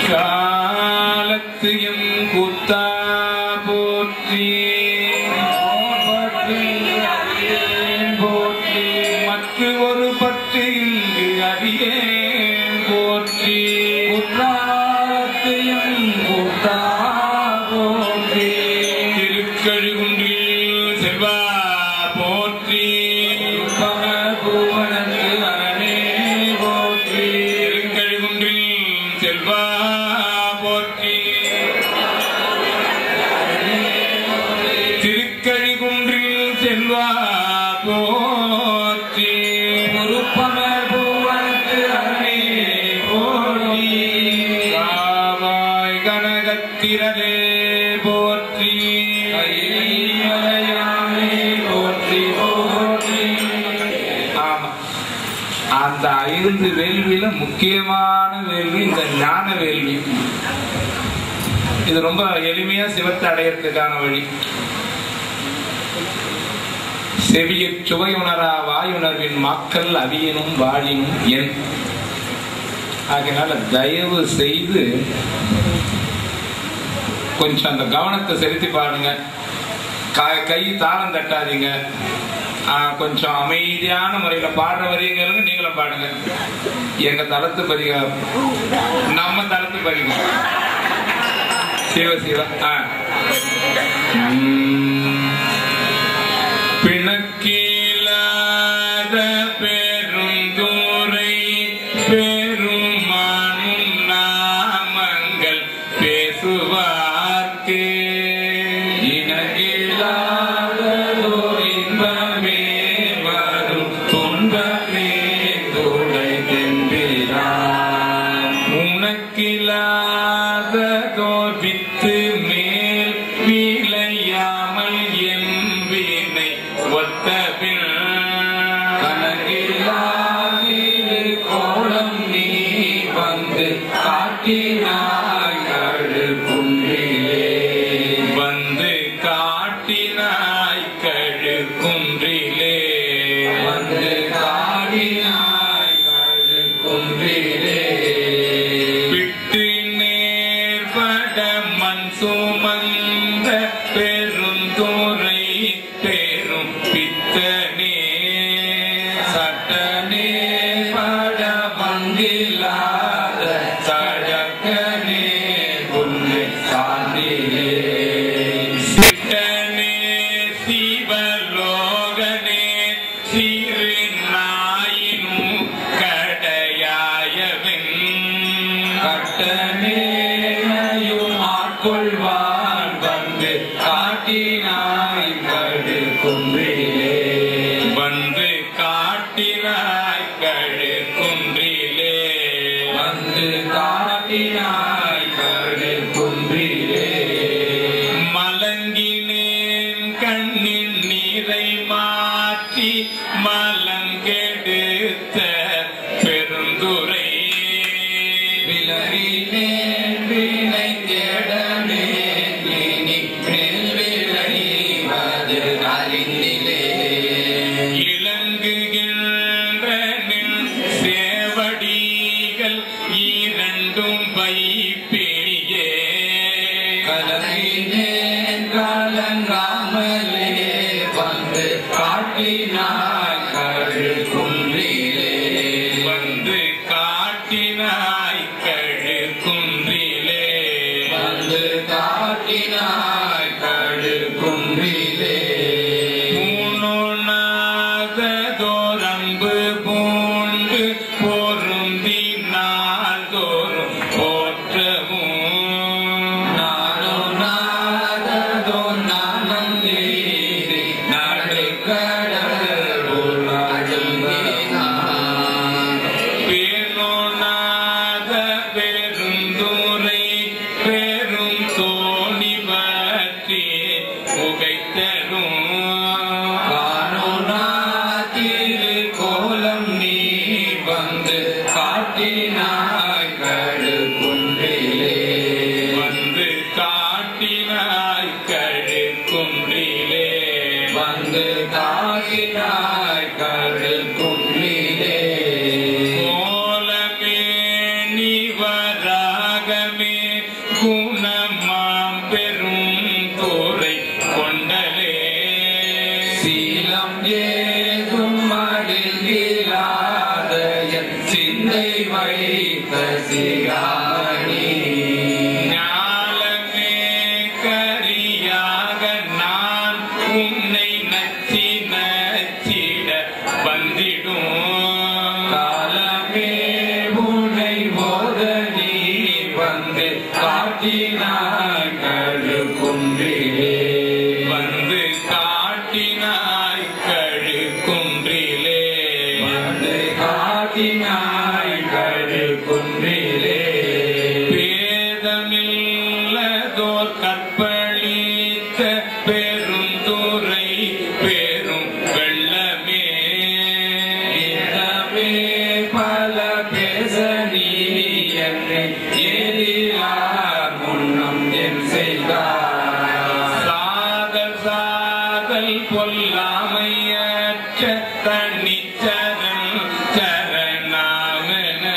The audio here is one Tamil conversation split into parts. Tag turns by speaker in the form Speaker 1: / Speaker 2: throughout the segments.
Speaker 1: காலத்து எம் கூத்தா போற்றி போற்றி மற்ற ஒரு பற்று இங்கு அறியேன் போற்றி குற்றாலத்தையும் கூத்தா போற்றி திருக்கழுகுன்றில் செல்வா போற்றி புவனத்து அரணே போற்றி திருக்கழுகுன்றில் செல்வா போற்றி திருக்கழிகுன்றில் செல்வா போற்றி முருப்பமர் பூவனத்து அரணே போற்றி காவாய் கனகத்திரலே போற்றி கைமலையானே போற்றி போற்றி ஆமா அந்த ஐந்து வேள்வியில முக்கியமான வேள்வி இந்த ஞான வேள்வி இது ரொம்ப எளிமையா சிவத்தை அடையறதுக்கான வழி செவியற் சுவையுணரா வாயுணர்வின் மாக்கள் அவியனும் வாழினும் என் ஆகையினால தயவு செய்து கொஞ்சம் அந்த கவனத்தை செலுத்தி பாருங்க கை- கை தாளம் தட்டாதீங்க ஆ, கொஞ்சம் அமைதியான முறையில பாடுற வரிகளுங்க நீங்களும் பாடுங்க எங்க தளத்து பதிகம் நம்ம தளத்து பதிகம் சிவ சிவ ஆ உம். பிணக்கிலாத பெருந்துரை பெருமானும் நாமங்கள் பேசுவார்க்கு இனகிலாததோ இன்பமே வரும் துன்பமே துணை தென்பிரான் உனக்கிலாததோர் வித்து மேல் விளையாமல் என் வீணை ஒத்த பின் கனகிலாதிரு கோலம் நீ வந்து காட்டினாய் கழு குன்றிலே வந்து காட்டினாய் கழு குன்றிலே வந்து காட்டினாய் கழு குன்றிலே விட்டு நேர்பட மண் சுமந்த பெருந்துரை பெரும் பித்தனே சட்டனே பட வந்தில்லாத சழக்கனே உன்னை சார்ந்திலே சிட்டனே சிவலோகனே சிறு நாயினும் கடையாயவன் கட்டனேயும் ஆட்கொள்வான் வந்து காட்டினாய் கடு குன்றிலே வந்து காட்டினாய் கடு குன்றிலே வந்து காட்டினாய் கடு குன்றிலே மலங்கினேன் கண்ணின் நீரை மாற்றி மலங்கெடுத்த பெருந்துரை விலகினேன் வினை தேடனே இனி மேல் விளைவது அறிந்திலே இளங்குகின்ற நின் சேவடிகள் இரண்டும் வைப்பிழியே கலங்கினேன் கலங்காமலே வந்து காட்டினாய் கழு குன்றிலே வந்து காட்டினாய் கழு குன்றிலே வந்து காட்டினாய் கழு குன்றிலே பூணுணாததோரம்பு பூண்டு பொருந்தினால் தோறும் போற்றவும் நானுணாததோ நானும் நீதி நடுக்கடல் உள்நாடுங்கினான். பேணுணாத பெருந்துரை பெரும் தோணி பற்றி புகைத்தரும் காணுணாதிரு கோலம் நீ வந்து காட்டினாய் கடு குன்றிலே வந்து காட்டினாய் கடு குன்றிலே வந்து காட்டினாய் கடு குன்றிலே கோலமே நிவராகமே
Speaker 2: வைத்த சிகாமணி
Speaker 1: ஞாலமே கரியாக நான் உன்னை நச்சி நச்சிட வந்திடும்
Speaker 2: காலமே உனை போத நீ வந்து காட்டினாய் கழுக்குன்றிலே
Speaker 1: வந்து காட்டினாய் கழுக்குன்றிலே
Speaker 2: வந்து காட்டினாய் கழுக்குன்றிலே
Speaker 1: பேதமில்லதோர் கற்பழித்த பெருந்துரை பெரும் வெள்ளமே
Speaker 2: இடமே பல பேச நீ என்னை ஏதிலார் முன்னம் என் செய்தார்
Speaker 1: சாதல் சாதல் பொல்லாமையற்ற தனிச்சரன் சரணாமென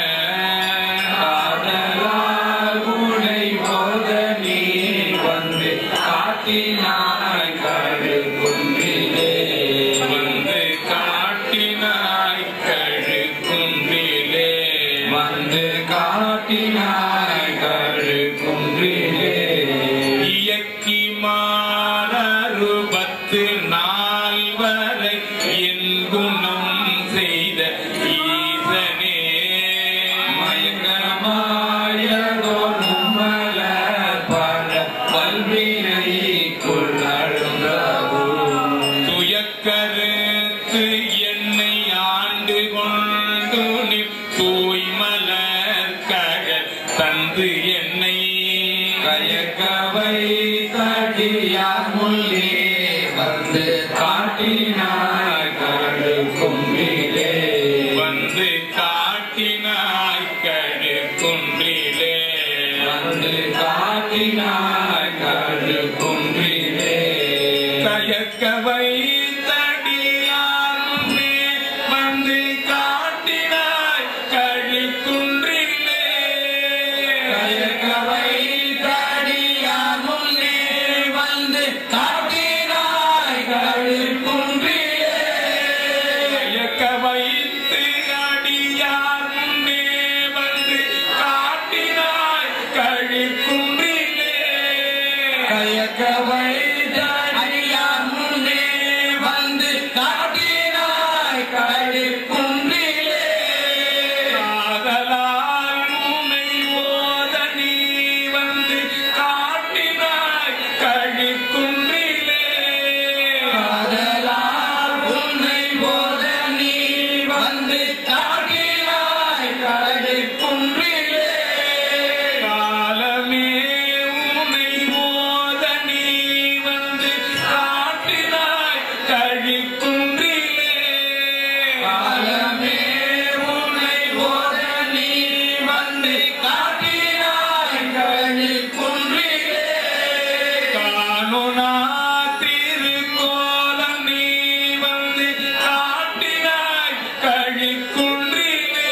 Speaker 2: காதலால் உனை போத நீ வந்து காட்டினாய் கழுக்குன்றிலே
Speaker 1: வந்து காட்டினாய் கழுக்குன்றிலே
Speaker 2: வந்து காட்டினாய் கழுக்குன்றிலே
Speaker 1: இயக்கி மாறறுபத்து நாள் வரை என் குணம் செய்த ஈசனே
Speaker 2: மயங்கமாயதோ நும்மல பல பல்வினை கொள்ளழுந்தவோ
Speaker 1: துயக்கருத்து என்னை ஆண்டு கொண்டு நீ தூய்மலர் கழ தந்து என்னை
Speaker 2: கயக்கவை தடியார் முள்ளே வந்து காட்டினாய் கடு கும்பிலே
Speaker 1: வந்து காட்டினாய் கழு குன்றிலே
Speaker 2: வந்து காட்டினாய் கடு கும்பிலே
Speaker 1: கயக்கவை தடியாருமே வந்து காட்டினாய் கழு குன்றிலே
Speaker 2: கயக்கவை தடியார் முள்ளே வந்து காட்டினாய் கடு கும்பிலே
Speaker 1: கயக்க வைத்து அடியார் முன்னே வந்து காட்டினாய் கழு குன்றிலே
Speaker 2: கயக்கவை தடியார் முன்னே வந்து காட்டினாய் கடு கும்பிலே
Speaker 1: காதலால் உன்னை ஓத நீ வந்து காட்டினாய் கழு குன்றிலே
Speaker 2: காதலால் உன்னை போத நீ வந்து காட்டினாய் கடு குன்றிலே
Speaker 1: காலமே உன்னை ஓத நீ வந்து காட்டினாய் கழு குன்றிலே
Speaker 2: காலமே உன்னை போத நீ வந்து காட்டினாய் கடு குன்றிலே
Speaker 1: காணுனா திருக்கோலம் நீ வந்து காட்டினாய் கழிக்குன்றிலே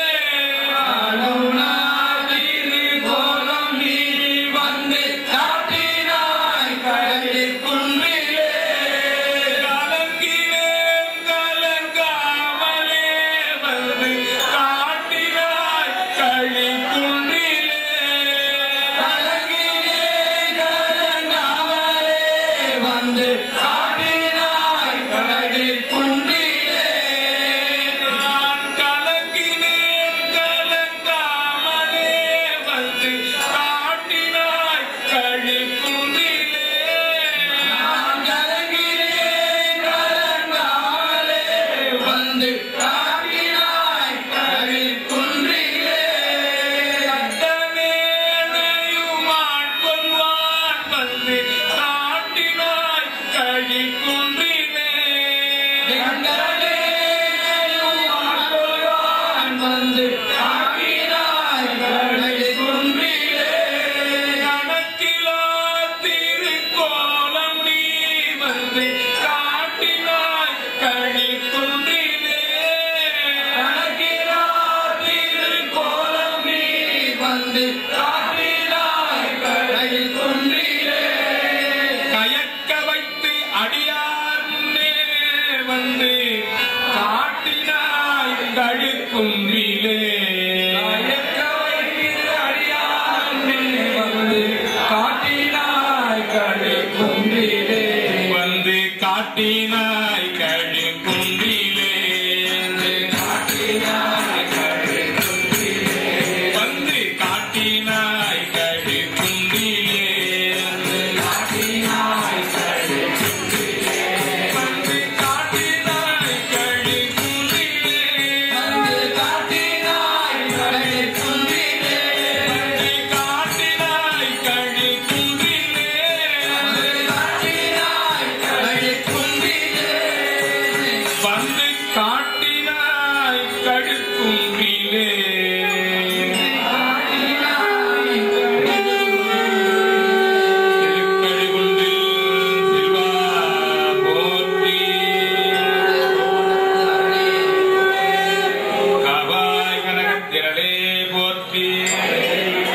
Speaker 2: அருணாதிரி கோலம் நீ வந்து காட்டினாய் கடு குன்றிலே
Speaker 1: கலங்கினேன் கலங்காமலே வந்து காட்டினாய் கழிக்குன்றிலே
Speaker 2: கலங்கினே கலங்காமலே வந்து காட்டினாய் கடு குன்றிலே
Speaker 1: நான் கலங்கினேன் கலங்காமலே வந்து காட்டினாய் கழிக்குன்றிலே
Speaker 2: நான் கலங்கினேன் கலங்காமலே வந்து காட்டினாய் கடு குன்றிலே
Speaker 1: கட்டவேளையுமான் கொல்வான் வந்து காட்டினாய் கழிக்குன்றிலே
Speaker 2: வந்து காட்டினாய் கடு குன்றிலே
Speaker 1: கணக்கிலா திருக்கோலம் நீ வந்து காட்டினாய் கழிக்குன்றிலே
Speaker 2: கணக்கிலா திருக்கோலம் நீ வந்து காட்டினாய் கடு குன்றிலே
Speaker 1: கயக்க வைத்து அடியார் முன்னே வந்து காட்டினாய் கழிக்குன்றிலே போற்றி